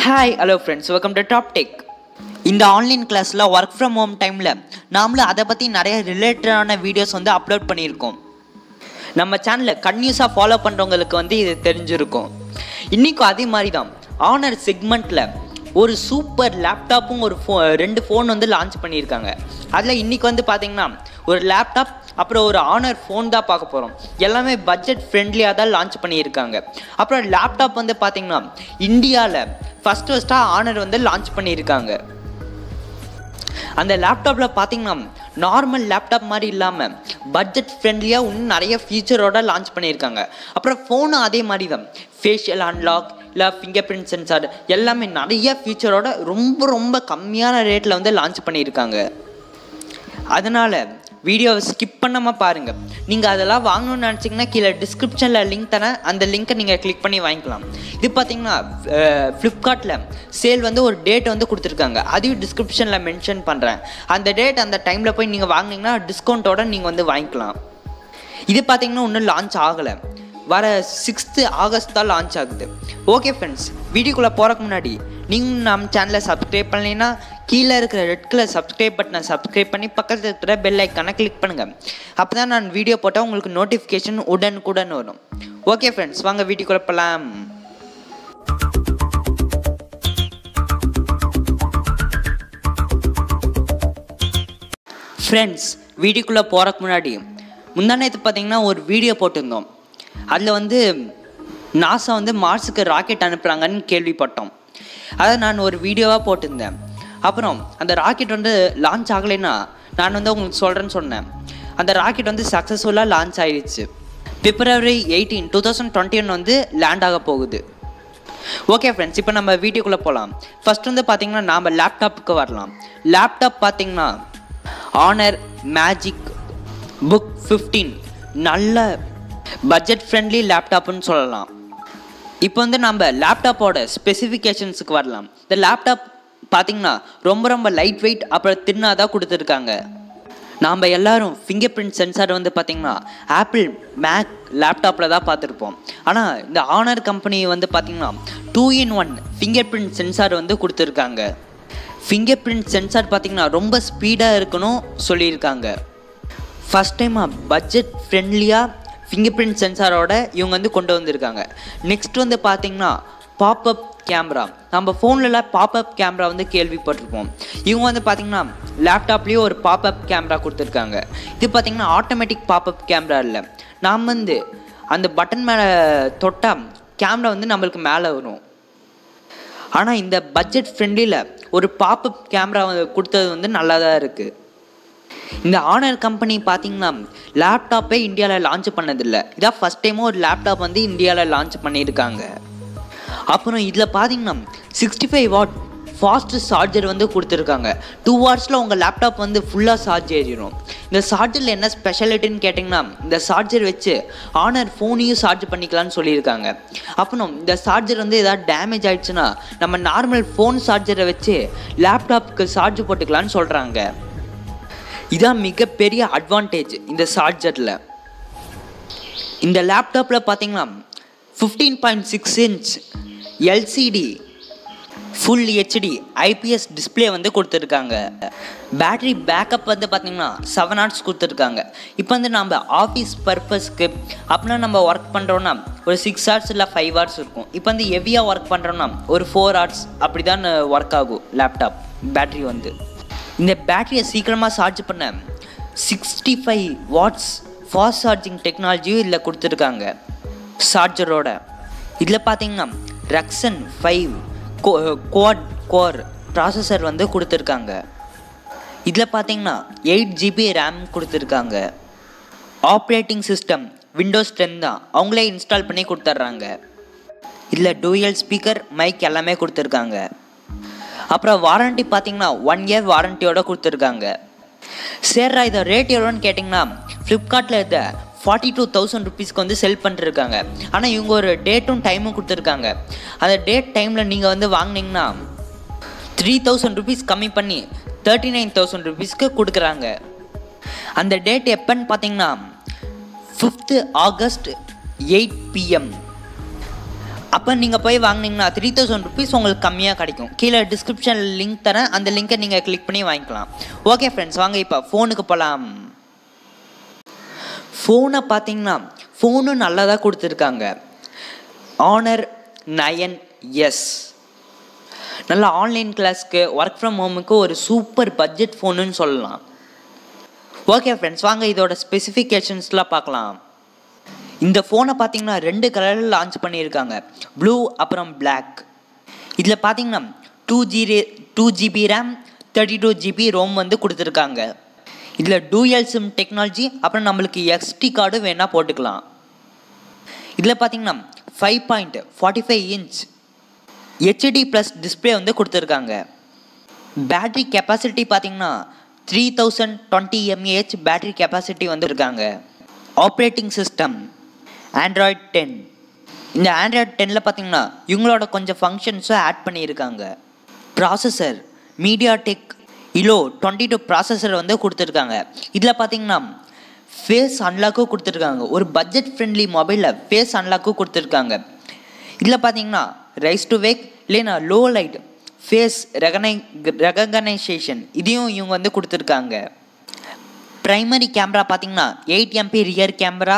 hi hello friends welcome to top tech இந்த online கிளாஸில் work from home டைமில் நாமளும் அதை பற்றி நிறைய ரிலேட்டடான வீடியோஸ் வந்து அப்லோட் பண்ணியிருக்கோம் நம்ம சேனலை கன்யூஸாக ஃபாலோ பண்ணுறவங்களுக்கு வந்து இது தெரிஞ்சிருக்கும் இன்றைக்கும் அதே மாதிரி தான் ஆனர் செக்மெண்ட்டில் ஒரு சூப்பர் லேப்டாப்பும் ஒரு ஃபோ ரெண்டு ஃபோன் வந்து லான்ச் பண்ணியிருக்காங்க அதில் இன்றைக்கி வந்து பார்த்தீங்கன்னா ஒரு லேப்டாப் அப்புறம் ஒரு ஆனர் ஃபோன் தான் பார்க்க போகிறோம் எல்லாமே பட்ஜெட் ஃப்ரெண்ட்லியாக தான் லான்ச் பண்ணியிருக்காங்க அப்புறம் லேப்டாப் வந்து பார்த்தீங்கன்னா இந்தியாவில் ஃபஸ்ட்டு ஃபஸ்ட்டாக ஆனர் வந்து லான்ச் பண்ணியிருக்காங்க அந்த லேப்டாப்பில் பார்த்தீங்கன்னா நார்மல் லேப்டாப் மாதிரி இல்லாமல் பட்ஜெட் ஃப்ரெண்ட்லியாக இன்னும் நிறைய ஃபீச்சரோட லான்ச் பண்ணியிருக்காங்க அப்புறம் ஃபோனும் அதே மாதிரி தான் ஃபேஷியல் அன்லாக் இல்லை ஃபிங்கர் பிரிண்ட் சென்சார் எல்லாமே நிறைய ஃபீச்சரோட ரொம்ப ரொம்ப கம்மியான ரேட்டில் வந்து லான்ச் பண்ணியிருக்காங்க அதனால் வீடியோவை ஸ்கிப் பண்ணாமல் பாருங்கள் நீங்கள் அதெல்லாம் வாங்கணும்னு நினச்சிங்கன்னா கீழே டிஸ்கிரிப்ஷனில் லிங்க் தரேன் அந்த லிங்க்கை நீங்கள் கிளிக் பண்ணி வாங்கிக்கலாம் இது பார்த்தீங்கன்னா ஃப்ளிப்கார்ட்டில் சேல் வந்து ஒரு டேட் வந்து கொடுத்துருக்காங்க அதையும் டிஸ்கிரிப்ஷனில் மென்ஷன் பண்ணுறேன் அந்த டேட் அந்த டைமில் போய் நீங்கள் வாங்கினீங்கன்னா டிஸ்கவுண்ட்டோட நீங்கள் வந்து வாங்கிக்கலாம் இது பார்த்தீங்கன்னா இன்னும் லான்ச் ஆகலை வர சிக்ஸ்த்து ஆகஸ்ட் தான் லான்ச் ஆகுது ஓகே ஃப்ரெண்ட்ஸ் வீடியோக்குள்ளே போகிறக்கு முன்னாடி நீங்கள் நம்ம சேனலை சப்ஸ்கிரைப் பண்ணலைன்னா கீழே இருக்கிற ரெட் கலர் சப்ஸ்கிரைப் பட்டனை சப்ஸ்கிரைப் பண்ணி பக்கத்தில் இருக்கிற பெல் ஐக்கானை கிளிக் பண்ணுங்கள் அப்போ தான் நான் வீடியோ போட்டால் உங்களுக்கு நோட்டிஃபிகேஷன் உடனுக்குடன் வரும் ஓகே ஃப்ரெண்ட்ஸ் வாங்க வீடியோக்குள்ளே போகலாம் ஃப்ரெண்ட்ஸ் வீடியோக்குள்ளே போகிறக்கு முன்னாடி முந்தானத்து பார்த்தீங்கன்னா ஒரு வீடியோ போட்டிருந்தோம் அதில் வந்து நாசா வந்து மார்ஸுக்கு ராக்கெட் அனுப்புகிறாங்கன்னு கேள்விப்பட்டோம் அதை நான் ஒரு வீடியோவாக போட்டிருந்தேன் அப்புறம் அந்த ராக்கெட் வந்து லான்ச் ஆகலைன்னா நான் வந்து உங்களுக்கு சொல்கிறேன்னு சொன்னேன் அந்த ராக்கெட் வந்து சக்ஸஸ்ஃபுல்லாக லான்ச் ஆயிடுச்சு February eighteen two thousand twenty one வந்து லேண்ட் ஆக போகுது ஓகே ஃப்ரெண்ட்ஸ் இப்போ நம்ம வீடியோக்குள்ளே போகலாம் ஃபர்ஸ்ட் வந்து பார்த்தீங்கன்னா நாம் லேப்டாப்புக்கு வரலாம் லேப்டாப் பார்த்தீங்கன்னா ஆனர் மேஜிக் புக் ஃபிஃப்டீன் நல்ல பட்ஜெட் ஃப்ரெண்ட்லி லேப்டாப்னு சொல்லலாம் இப்போ வந்து நம்ம லேப்டாப்போட ஸ்பெசிஃபிகேஷன்ஸுக்கு வரலாம் இந்த லேப்டாப் பார்த்தீங்கன்னா ரொம்ப ரொம்ப லைட் வெயிட் அப்புறம் தின்னாக தான் கொடுத்துருக்காங்க நாம் எல்லாரும் ஃபிங்கர் பிரிண்ட் சென்சார் வந்து பார்த்திங்கன்னா ஆப்பிள் மேக் லேப்டாப்பில் தான் பார்த்துருப்போம் ஆனால் இந்த ஆனர் கம்பெனி வந்து பார்த்திங்கன்னா two in one finger print sensor வந்து கொடுத்துருக்காங்க ஃபிங்கர் பிரிண்ட் சென்சார் பார்த்திங்கன்னா ரொம்ப ஸ்பீடாக இருக்கணும் சொல்லியிருக்காங்க ஃபஸ்ட் டைமாக பட்ஜெட் ஃப்ரெண்ட்லியாக ஃபிங்கர் பிரிண்ட் சென்சாரோட இவங்க வந்து கொண்டு வந்திருக்காங்க நெக்ஸ்ட் வந்து பார்த்தீங்கன்னா பாப்அப் கேமரா நம்ம ஃபோன்லலாம் பாப்அப் கேமரா வந்து கேள்விப்பட்டிருப்போம் இவங்க வந்து பார்த்திங்கன்னா லேப்டாப்லேயும் ஒரு பாப்அப் கேமரா கொடுத்துருக்காங்க இது பார்த்திங்கன்னா ஆட்டோமேட்டிக் பாப்அப் கேமரா இல்லை நாம் வந்து அந்த பட்டன் மேலே தொட்டால் கேமரா வந்து நம்மளுக்கு மேலே வரும் ஆனால் இந்த பட்ஜெட் ஃப்ரெண்ட்லியில் ஒரு பாப்அப் கேமரா கொடுத்தது வந்து நல்லா தான் இருக்குது இந்த ஆனர் கம்பெனி பார்த்தீங்கன்னா லேப்டாப்பே இந்தியாவில் லான்ச் பண்ணதில்லை இதான் ஃபஸ்ட் டைமும் ஒரு லேப்டாப் வந்து இந்தியாவில் லான்ச் பண்ணியிருக்காங்க அப்புறம் இதில் பார்த்தீங்கன்னா sixty five watt fast charger வந்து கொடுத்துருக்காங்க டூ ஹவர்ஸில் உங்கள் லேப்டாப் வந்து ஃபுல்லாக சார்ஜ் ஏறிடும் இந்த சார்ஜரில் என்ன ஸ்பெஷாலிட்டின்னு கேட்டிங்கன்னா இந்த சார்ஜர் வச்சு ஆனர் ஃபோனையும் சார்ஜ் பண்ணிக்கலாம்னு சொல்லியிருக்காங்க அப்புறம் இந்த சார்ஜர் வந்து எதாவது டேமேஜ் ஆயிடுச்சுன்னா நம்ம நார்மல் ஃபோன் சார்ஜரை வச்சு லேப்டாப்புக்கு சார்ஜ் போட்டுக்கலான்னு சொல்கிறாங்க இதான் மிகப்பெரிய அட்வான்டேஜ் இந்த சார்ஜரில் இந்த லேப்டாப்பில் பார்த்தீங்கன்னா fifteen point six inch LCD full HD IPS display வந்து கொடுத்துருக்காங்க பேட்ரி பேக்கப் வந்து பார்த்திங்கன்னா செவன் ஹவர்ஸ் கொடுத்துருக்காங்க இப்போ வந்து நம்ம ஆஃபீஸ் பர்பஸ்க்கு அப்படின்னா நம்ம ஒர்க் பண்ணுறோன்னா ஒரு சிக்ஸ் ஹவர்ஸ் இல்லை ஃபைவ் ஹவர்ஸ் இருக்கும் இப்போ வந்து ஹெவியாக ஒர்க் பண்ணுறோன்னா ஒரு ஃபோர் ஹவர்ஸ் அப்படி தான் ஒர்க் ஆகும் லேப்டாப் பேட்ரி வந்து இந்த பேட்டரியை சீக்கிரமாக சார்ஜ் பண்ண sixty five watts fast charging டெக்னாலஜியும் இதில் கொடுத்துருக்காங்க சார்ஜரோட இதில் பார்த்தீங்கன்னா Ryzen five go quad core processor வந்து கொடுத்துருக்காங்க இதில் பார்த்தீங்கன்னா எயிட் ஜிபி ரேம் கொடுத்துருக்காங்க ஆப்ரேட்டிங் சிஸ்டம் விண்டோஸ் டென் தான் அவங்களே இன்ஸ்டால் பண்ணி கொடுத்துட்றாங்க இதில் டூயல் ஸ்பீக்கர் மைக் எல்லாமே கொடுத்துருக்காங்க அப்புறம் வாரண்ட்டி பார்த்தீங்கன்னா ஒன் இயர் வாரண்ட்டியோட கொடுத்துருக்காங்க சேர்றா இதை ரேட் எவ்வளோன்னு கேட்டிங்கன்னா ஃப்ளிப்கார்ட்டில் இதை ஃபார்ட்டி டூ தௌசண்ட் ருபீஸ்க்கு வந்து செல் பண்ணிருக்காங்க ஆனால் இவங்க ஒரு டேட்டும் டைமும் கொடுத்துருக்காங்க அந்த டேட் டைமில் நீங்கள் வந்து வாங்கினீங்கன்னா த்ரீ தௌசண்ட் ருபீஸ் கம்மி பண்ணி தேர்ட்டி நைன் தௌசண்ட் ருபீஸ்க்கு கொடுக்குறாங்க அந்த டேட் எப்போன்னு பார்த்தீங்கன்னா ஃபிஃப்த்து ஆகஸ்ட் எயிட் பிஎம் அப்போ நீங்கள் போய் வாங்குனீங்கன்னா த்ரீ தௌசண்ட் ருபீஸ் உங்களுக்கு கம்மியாக கிடைக்கும் கீழே டிஸ்கிரிப்ஷனில் லிங்க் தரேன் அந்த லிங்கை நீங்கள் கிளிக் பண்ணி வாங்கிக்கலாம் ஓகே ஃப்ரெண்ட்ஸ் வாங்க இப்போ ஃபோனுக்கு போகலாம் ஃபோனை பார்த்தீங்கன்னா ஃபோனும் நல்லா தான் கொடுத்துருக்காங்க ஆனர் நயன் எஸ் நல்ல ஆன்லைன் கிளாஸ்க்கு ஒர்க் ஃப்ரம் ஹோமுக்கு ஒரு சூப்பர் பட்ஜெட் ஃபோனுன்னு சொல்லலாம் ஓகே ஃப்ரெண்ட்ஸ் வாங்க இதோட ஸ்பெசிஃபிகேஷன்ஸ்லாம் பார்க்கலாம் இந்த ஃபோனை பார்த்தீங்கன்னா ரெண்டு கலரில் லான்ச் பண்ணியிருக்காங்க ப்ளூ அப்புறம் பிளாக் இதில் பார்த்தீங்கன்னா two G two GB RAM thirty two GB ROM வந்து கொடுத்துருக்காங்க இதில் டூயல் சிம் டெக்னாலஜி அப்புறம் நம்மளுக்கு எக்ஸ்டி கார்டு வேணால் போட்டுக்கலாம் இதில் பார்த்தீங்கன்னா five point forty five inch HD plus display வந்து கொடுத்துருக்காங்க பேட்ரி கெப்பாசிட்டி பார்த்தீங்கன்னா three thousand twenty mAh battery capacity வந்து இருக்காங்க ஆப்ரேட்டிங் சிஸ்டம் ஆண்ட்ராய்ட் டென் இந்த ஆண்ட்ராய்ட் டென்னில் பார்த்தீங்கன்னா இவங்களோட கொஞ்சம் ஃபங்க்ஷன்ஸும் ஆட் பண்ணியிருக்காங்க processor MediaTek Helio twenty two processor வந்து கொடுத்துருக்காங்க இதில் பார்த்தீங்கன்னா ஃபேஸ் அன்லாக்கும் கொடுத்துருக்காங்க ஒரு பட்ஜெட் ஃப்ரெண்ட்லி மொபைலில் ஃபேஸ் அன்லாக்கும் கொடுத்துருக்காங்க இதில் பார்த்தீங்கன்னா ரைஸ் டு வேக் இல்லைனா லோ லைட் ஃபேஸ் ரெகனை ரெகனைசேஷன் இதையும் இவங்க வந்து கொடுத்துருக்காங்க ப்ரைமரி கேமரா பார்த்தீங்கன்னா eight MP rear camera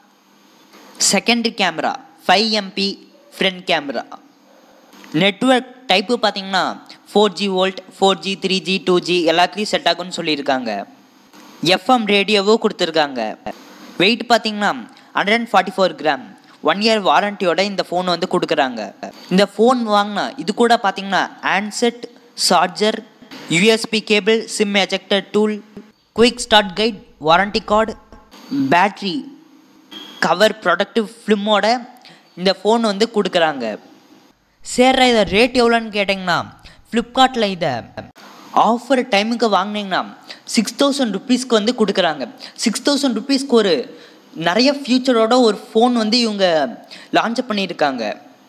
secondary camera five MP front camera network type பார்த்தீங்கன்னா four G VoLTE four G three G two G எல்லாத்துலேயும் செட் ஆகும்னு சொல்லியிருக்காங்க எஃப்எம் ரேடியோவும் கொடுத்துருக்காங்க வெயிட் பார்த்தீங்கன்னா hundred and forty four gram one year வாரண்டியோட இந்த phone வந்து கொடுக்குறாங்க இந்த ஃபோன் வாங்கினா இது கூட பார்த்தீங்கன்னா handset charger USB cable SIM ejector tool quick start guide warranty card battery cover protective ஃபிலிமோட இந்த ஃபோன் வந்து கொடுக்குறாங்க சேர்ற இதை ரேட் எவ்வளோன்னு கேட்டிங்கன்னா ஃப்ளிப்கார்ட்டில் இதை ஆஃபர் டைமுக்கு வாங்கினீங்கன்னா சிக்ஸ் தௌசண்ட் ருபீஸ்க்கு வந்து கொடுக்குறாங்க சிக்ஸ் தௌசண்ட் ருபீஸ்க்கு ஒரு நிறைய ஃபியூச்சரோட ஒரு ஃபோன் வந்து இவங்க லான்ச் பண்ணியிருக்காங்க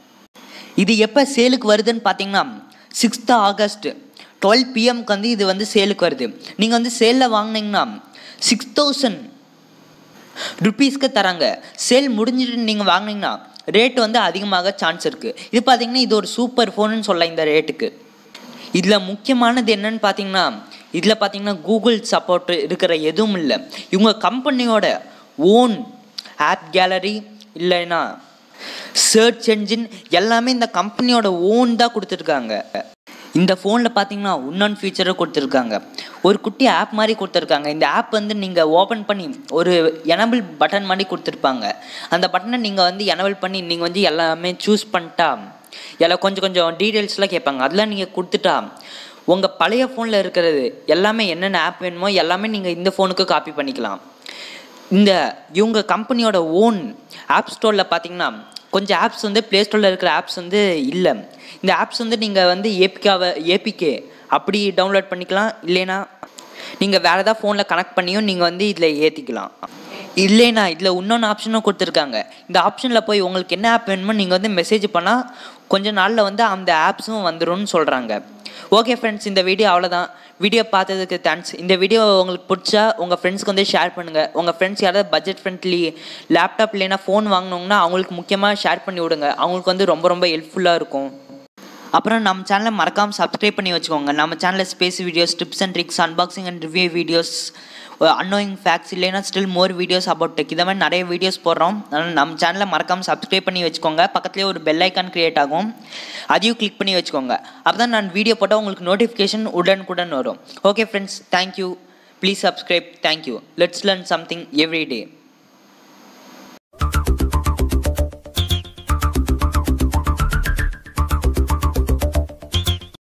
இது எப்போ சேலுக்கு வருதுன்னு பார்த்தீங்கன்னா சிக்ஸ்த்து ஆகஸ்ட் டுவெல் பிஎம்க்கு வந்து இது வந்து சேலுக்கு வருது நீங்கள் வந்து சேலில் வாங்கினீங்கன்னா சிக்ஸ் தௌசண்ட் ருப்பீஸ்க்கு தராங்க சேல் முடிஞ்சிட்டு நீங்கள் வாங்கினீங்கன்னா ரேட் வந்து அதிகமாக சான்ஸ் இருக்குது இது பார்த்தீங்கன்னா இது ஒரு சூப்பர் ஃபோனுன்னு சொல்லலாம் இந்த ரேட்டுக்கு இதில் முக்கியமானது என்னன்னு பார்த்தீங்கன்னா இதில் பார்த்தீங்கன்னா கூகுள் சப்போர்ட் இருக்கிற எதுவும் இல்லை இவங்க கம்பெனியோட ஓன் ஆப் கேலரி இல்லைன்னா சர்ச் என்ஜின் எல்லாமே இந்த கம்பெனியோட ஓன் தான் கொடுத்துருக்காங்க இந்த ஃபோனில் பார்த்தீங்கன்னா இன்னொன்று ஃபீச்சரும் கொடுத்துருக்காங்க ஒரு குட்டி ஆப் மாதிரி கொடுத்துருக்காங்க இந்த ஆப் வந்து நீங்கள் ஓப்பன் பண்ணி ஒரு எனபிள் பட்டன் மாதிரி கொடுத்துருப்பாங்க அந்த பட்டனை நீங்கள் வந்து எனபிள் பண்ணி நீங்கள் வந்து எல்லாமே சூஸ் பண்ணிட்டா எல்லாம் கொஞ்சம் கொஞ்சம் டீட்டெயில்ஸ்லாம் கேட்பாங்க அதெல்லாம் நீங்கள் கொடுத்துட்டா உங்கள் பழைய ஃபோனில் இருக்கிறது எல்லாமே என்னென்ன ஆப் வேணுமோ எல்லாமே நீங்கள் இந்த ஃபோனுக்கு காப்பி பண்ணிக்கலாம் இந்த இவங்க கம்பெனியோட ஓன் ஆப் ஸ்டோரில் பார்த்தீங்கன்னா கொஞ்சம் ஆப்ஸ் வந்து ப்ளே ஸ்டோரில் இருக்கிற ஆப்ஸ் வந்து இல்லை இந்த ஆப்ஸ் வந்து நீங்கள் வந்து ஏபிகாவை ஏபிகே அப்படி டவுன்லோட் பண்ணிக்கலாம் இல்லைனா நீங்கள் வேறு ஏதாவது ஃபோனில் கனெக்ட் பண்ணியும் நீங்கள் வந்து இதில் ஏற்றிக்கலாம் இல்லைனா இதில் இன்னொன்று ஆப்ஷனும் கொடுத்துருக்காங்க இந்த ஆப்ஷனில் போய் உங்களுக்கு என்ன ஆப் வேணுமோ நீங்கள் வந்து மெசேஜ் பண்ணால் கொஞ்ச நாளில் வந்து அந்த ஆப்ஸும் வந்துரும்னு சொல்கிறாங்க ஓகே ஃப்ரெண்ட்ஸ் இந்த வீடியோ அவ்வளோதான் வீடியோ பார்த்ததுக்கு தேங்க்ஸ் இந்த வீடியோ உங்களுக்கு பிடிச்சா உங்கள் ஃப்ரெண்ட்ஸ்க்கு வந்து ஷேர் பண்ணுங்கள் உங்கள் ஃப்ரெண்ட்ஸ் யாராவது பட்ஜெட் ஃப்ரெண்ட்லி லேப்டாப் இல்லைன்னா ஃபோன் வாங்கினோங்கன்னா அவங்களுக்கு முக்கியமாக ஷேர் பண்ணி விடுங்க அவங்களுக்கு வந்து ரொம்ப ரொம்ப ஹெல்ப்ஃபுல்லாக இருக்கும் அப்புறம் நம்ம சேனலை மறக்காமல் சப்ஸ்கிரைப் பண்ணி வச்சுக்கோங்க நம்ம சேனலில் space videos tips and tricks unboxing and review videos annoying facts இல்லைன்னா still more videos about tech இதை மாதிரி நிறைய வீடியோஸ் போடுறோம் அதனால் நம்ம சேனலை மறக்காமல் சப்ஸ்கிரைப் பண்ணி வச்சுக்கோங்க பக்கத்துலேயே ஒரு பெல் ஐக்கான் க்ரியேட் ஆகும் அதையும் கிளிக் பண்ணி வச்சுக்கோங்க அப்போ தான் நான் வீடியோ போட்டால் உங்களுக்கு நோட்டிஃபிகேஷன் உடனுக்குடன் வரும் okay friends thank you please subscribe thank you let's learn something every day